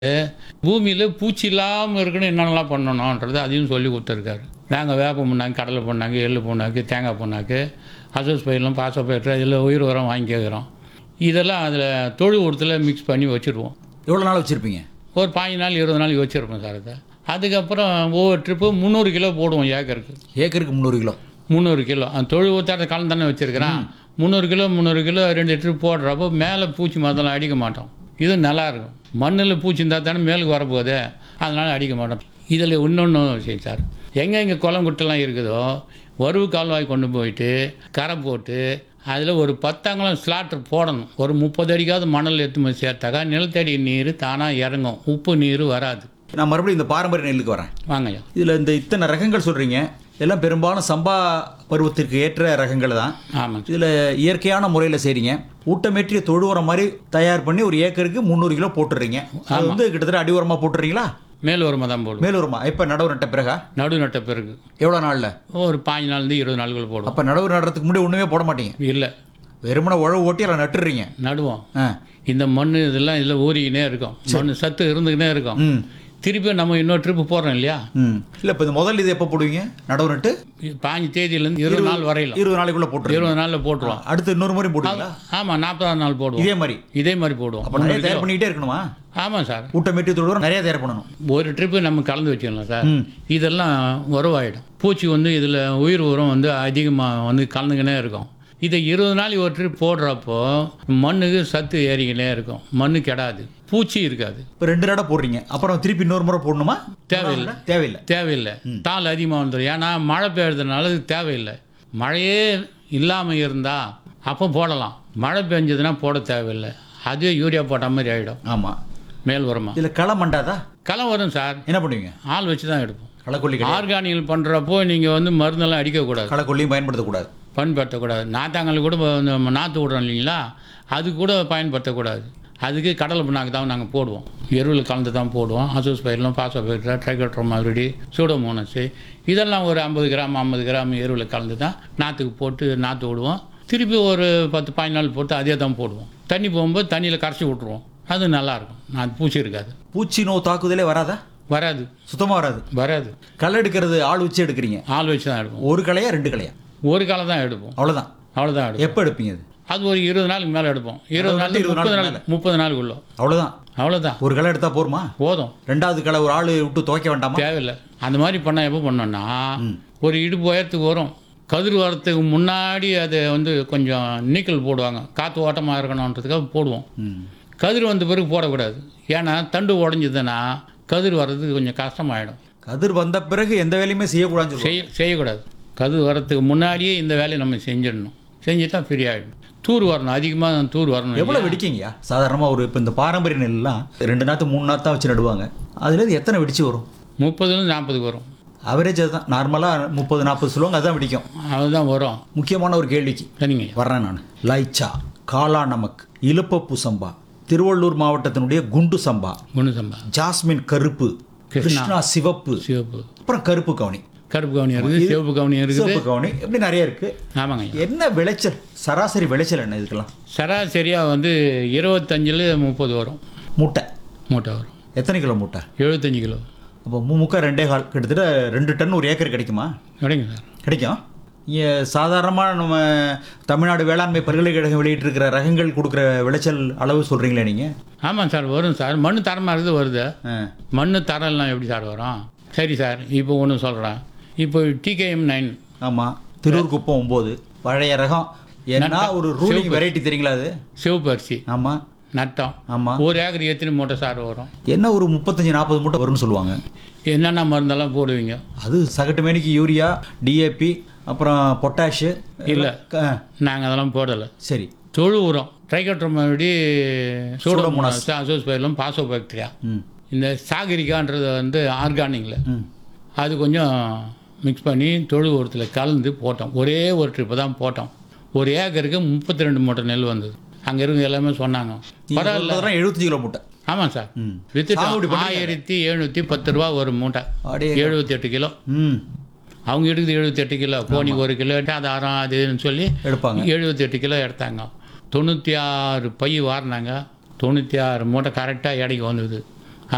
பூமியில் பூச்சி இல்லாமல் இருக்கணும் என்னென்னலாம் பண்ணணுன்றது அதையும் சொல்லி கொடுத்துருக்காரு நாங்கள் வேப்ப புண்ணாக்கு கடலை புண்ணாக்கு எள்ளு புண்ணாக்கு தேங்காய் புண்ணாக்கு அசோஸ் பயிரெலாம் பாச பயிர் இதில் உயிர் உரம் வாங்கி கேட்குறோம் இதெல்லாம் அதில் தொழு உரத்தில் மிக்ஸ் பண்ணி வச்சுருவோம் எவ்வளோ நாள் வச்சுருப்பீங்க ஒரு பாஞ்சு நாள் இருபது நாள் வச்சுருப்போம் சார் அதை அதுக்கப்புறம் ஒவ்வொரு ட்ரிப்பு முந்நூறு கிலோ போடுவோம் ஏக்கருக்கு ஏக்கருக்கு முந்நூறு கிலோ முந்நூறு கிலோ அந்த தொழு ஊற்றாத கலந்து தானே வச்சுருக்கிறேன் முந்நூறு கிலோ முந்நூறு கிலோ ரெண்டு ட்ரிப் போடுறப்போ மேலே பூச்சி மருந்தெல்லாம் அடிக்க மாட்டோம் இது நல்லா இருக்கும் மண்ணில் பூச்சி இருந்தால் தானே மேலுக்கு வரப்போகுது அதனால் அடிக்க மாட்டோம் இதில் இன்னொன்று விஷயம் சார் எங்கே எங்கே குளம் குட்டெல்லாம் இருக்குதோ வரவு கால்வாய் கொண்டு போயிட்டு கரை போட்டு அதில் ஒரு பத்தாங்கலம் ஸ்லாட்டர் போடணும் ஒரு முப்பது அடிக்காவது மணல் எடுத்து போய் சேர்த்தாக்கா நிலத்தடி நீர் தானாக இறங்கும் உப்பு நீர் வராது நான் மறுபடியும் இந்த பாரம்பரிய நெல்லுக்கு வரேன் வாங்கய்யா இதில் இந்த இத்தனை ரகங்கள் சொல்கிறீங்க எல்லாம் பெரும்பாலும் சம்பா பருவத்திற்கு ஏற்ற ரகங்கள் தான் ஆமாங்க இதில் இயற்கையான முறையில் செய்கிறீங்க ஊட்டமேற்றிய தொழு உரம் மாதிரி தயார் பண்ணி ஒரு ஏக்கருக்கு முந்நூறு கிலோ போட்டுடுறீங்க அது வந்து கிட்டத்தட்ட அடி உரமாக போட்டுறீங்களா மேல் ஒரு மதம் போடுவோம் மேல் உரமா இப்போ நடவு நட்ட பிறகா நடு நட்ட பிறகு எவ்வளோ நாளில் ஒரு பாஞ்சு நாள்லேருந்து இருபது நாளுக்குள்ள போடுவோம் அப்போ நடவு நடுறதுக்கு முன்னாடி ஒன்றுமே போட மாட்டீங்க இல்லை வெறுமனை உழவு ஓட்டி அதில் நட்டுடுறீங்க நடுவோம் ஆ இந்த மண் இதெல்லாம் இதில் ஊறிக்கினே இருக்கும் மண் சத்து இருந்துக்கினே இருக்கும் ம் திருப்பி நம்ம இன்னொரு ட்ரிப்பு போடுறோம் இல்லையா ம் இல்லை இப்போ இந்த முதல் இது எப்போ போடுவீங்க நடவு நட்டு பாஞ்சு தேதியிலேருந்து இருபது நாள் வரையிலும் இருபது நாளைக்குள்ளே போட்டுருவீங்க இருபது நாளில் போட்டுருவோம் அடுத்து இன்னொரு முறை போடுவீங்களா ஆமாம் நாற்பதாம் நாள் போடுவோம் இதே மாதிரி இதே மாதிரி போடுவோம் அப்போ நிறைய தயார் பண்ணிக்கிட்டே இருக்கணுமா ஆமாம் சார் ஊட்டமேற்றிய தொழு உரம் நிறைய தயார் பண்ணணும் ஒரு ட்ரிப்பு நம்ம கலந்து வச்சுக்கலாம் சார் ம். இதெல்லாம் உறவாயிடும் பூச்சி வந்து இதில் உயிர் உரம் வந்து அதிகமாக வந்து கலந்துக்கினே இருக்கும் இதை இருபது நாளைக்கு ஒரு ட்ரிப் போடுறப்போ மண்ணுக்கு சத்து ஏறிக்கினே இருக்கும் மண்ணு கெடாது பூச்சி இருக்காது இப்போ ரெண்டு நடை போடுறீங்க அப்புறம் திருப்பி இன்னொரு முறை போடணுமா தேவையில்லை. தேவையில்லை தேவையில்லை தாள் அதிகமாக வந்துடும் ஏன்னா மழை பெய்யறதுனால இது தேவையில்லை மழையே இல்லாமல் இருந்தால் அப்போ போடலாம் மழை பெஞ்சதுன்னா போட தேவையில்லை அதுவே யூரியா போட்ட மாதிரி ஆகிடும் ஆமாம் மேல் உரமா இதில் களை மண்டாதா களம் வரும் சார் என்ன பண்ணுவீங்க ஆள் வச்சு தான் எடுப்போம் களைக்கொல்லி கிடையாது. ஆர்கானிக் பண்ணுறப்போ நீங்கள் வந்து மருந்தெல்லாம் அடிக்கக்கூடாது களைக்கொல்லியும் பயன்படுத்தக்கூடாது பயன்படுத்தக்கூடாது நாத்தாங்கல் கூட இந்த நாற்று விடுறோம் இல்லைங்களா அது கூட பயன்படுத்தக்கூடாது அதுக்கு கடலை புண்ணாக்கு தான் நாங்கள் போடுவோம் எருவில் கலந்து தான் போடுவோம் அசூஸ் பயிரெலாம் பாச பயிர் ட்ரைகோட்ரோமா விடி சூடோமோனஸு இதெல்லாம் ஒரு ஐம்பது கிராம் ஐம்பது கிராம் எருவில் கலந்து தான் நாற்றுக்கு போட்டு நாற்று விடுவோம் திருப்பி ஒரு பத்து பதினஞ்சு நாள் போட்டு அதே தான் போடுவோம் தண்ணி போகும்போது தண்ணியில் கரைச்சி விட்ருவோம் அது நல்லாயிருக்கும் நான் பூச்சி இருக்காது பூச்சி நோய் தாக்குதலே வராதா வராது சுத்தமாக வராது வராது களை எடுக்கிறது ஆள் வச்சு எடுக்கிறீங்க ஆள் வச்சு தான் எடுப்போம் ஒரு களையா ரெண்டு களையா ஒரு காலை தான் எடுப்போம் அவ்வளோதான் அவ்வளோதான் எடுப்போம் எப்போ எடுப்பீங்க அது அது ஒரு இருபது நாளுக்கு மேலே எடுப்போம் இருபது நாள் இருபது முப்பது நாளுக்கு நாள் முப்பது நாளுக்குள்ள அவ்வளோதான் அவ்வளோதான் ஒரு களை எடுத்தால் போருமா போதும் ரெண்டாவது களை ஒரு ஆள் விட்டு துவைக்க வேண்டாமா தேவையில்லை அந்த மாதிரி பண்ணால் எப்போ பண்ணோன்னா ஒரு இடுப்பு உயரத்துக்கு வரும் கதிர் வரத்துக்கு முன்னாடி அதை வந்து கொஞ்சம் நீக்கல் போடுவாங்க காற்று ஓட்டமாக இருக்கணுன்றதுக்காக போடுவோம் ம் கதிர் வந்த பிறகு போடக்கூடாது ஏன்னா தண்டு உடஞ்சிதுன்னா கதிர் வர்றதுக்கு கொஞ்சம் கஷ்டமாயிடும் கதிர் வந்த பிறகு எந்த வேலையுமே செய்யக்கூடாதுன்னு சொல்லுவாங்க செய்ய செய்யக்கூடாது கதிர் வரத்துக்கு முன்னாடியே இந்த வேலையை நம்ம செஞ்சிடணும் செஞ்சுட்டா ஃப்ரீ ஆகிடும் தூர் வரணும் அதிகமாக தூர் வரணும் எவ்வளோ வெடிக்கீங்கயா சாதாரணமாக ஒரு இப்போ இந்த பாரம்பரிய நெல்லாம் ரெண்டு நாற்று மூணு நாற்று தான் வச்சு நடுவாங்க அதுலேருந்து எத்தனை வெடிச்சு வரும் முப்பதுலேருந்து நாற்பதுக்கு வரும் அவரேஜ் அதுதான் நார்மலாக முப்பது நாற்பது சொல்லுவாங்க அதுதான் வெடிக்கும் அதுதான் வரும் முக்கியமான ஒரு கேள்விக்கு சரிங்க வர்றேன் நான் லைச்சா காளா நமக் இலுப்பப்பூ சம்பா திருவள்ளூர் மாவட்டத்தினுடைய குண்டு சம்பா குண்டு சம்பா ஜாஸ்மின் கருப்பு கிருஷ்ணா சிவப்பு சிவப்பு அப்புறம் கருப்பு கவுனி கருப்பு கவுனி இருக்குது சிவப்பு கவுனி இருக்குது சிவப்பு கவுனி இப்படி நிறைய இருக்கு ஆமாங்க ஐயா. என்ன விளைச்சல் சராசரி விளைச்சல் என்ன இதுக்கெல்லாம் சராசரியாக வந்து இருபத்தஞ்சில் முப்பது வரும் மூட்டை மூட்டை வரும் எத்தனை கிலோ மூட்டை எழுபத்தஞ்சு கிலோ அப்போ முக்கா ரெண்டே கால் கிட்டத்தட்ட ரெண்டு டன் ஒரு ஏக்கர் கிடைக்குமா கிடைங்க சார் கிடைக்கும் இங்கே சாதாரணமாக நம்ம தமிழ்நாடு வேளாண்மை பல்கலைக்கழகம் வெளியிட்டிருக்கிற ரகங்கள் கொடுக்குற விளைச்சல் அளவு சொல்கிறீங்களே நீங்கள் ஆமாம் சார் வரும் சார் மண் தரமாக இருக்குது வருது ஆ மண் தரம்லாம் எப்படி சார் வரும் சரி சார் இப்போ ஒன்று சொல்கிறேன் இப்போ டிகேஎம் நைன் ஆமாம் திருவூர் குப்பம் ஒம்பது பழைய ரகம் என்ன ஒரு ரூலிங் வெரைட்டி தெரியுங்களா அது சிவப்பு அரிசி ஆமாம் நட்டம் ஆமாம் ஒரு ஏக்கர் எத்தனை மூட்டை சார் வரும் என்ன ஒரு முப்பத்தஞ்சு நாற்பது மூட்டை வரும்னு சொல்லுவாங்க என்னென்ன மருந்தெல்லாம் போடுவீங்க அது சகட்டு மேனிக்கு யூரியா டிஏபி அப்புறம் பொட்டாஷு இல்ல. ஆ, நாங்கள் அதெல்லாம் போடலை சரி தொழு உரம் ட்ரைகோட்ரோமடி சூடோமோனாஸ் அசோஸ் பயிலும் பாசோ பாக்டீரியா ம் இந்த சாகரிக்கான்றது வந்து ஆர்கானிக்கில் ம் அது கொஞ்சம் மிக்ஸ் பண்ணி தொழு உரத்தில் கலந்து போட்டோம் ஒரே ஒரு ட்ரிப்பு தான் போட்டோம் ஒரு ஏக்கருக்கு முப்பத்தி ரெண்டு மூட்டை நெல் வந்தது அங்கே இருக்க எல்லாமே சொன்னாங்க பரவாயில்ல பரவாயில்ல எழுபத்தஞ்சு கிலோ மூட்டை ஆமாம் சார் ம் வித்துட்டோம் ஆயிரத்தி எழுநூற்றி பத்து ரூபா ஒரு மூட்டை அப்படியே எழுபத்தி எட்டு கிலோ ம் அவங்க எடுக்குது எழுபத்தி எட்டு கிலோ கோணி ஒரு கிலோ அது அறம் அதுன்னு சொல்லி எடுப்பாங்க எழுபத்தி எட்டு கிலோ எடுத்தாங்க தொண்ணூற்றி ஆறு பை வாரினாங்க தொண்ணூற்றி ஆறு மூட்டை கரெக்டாக எடைக்கு வந்தது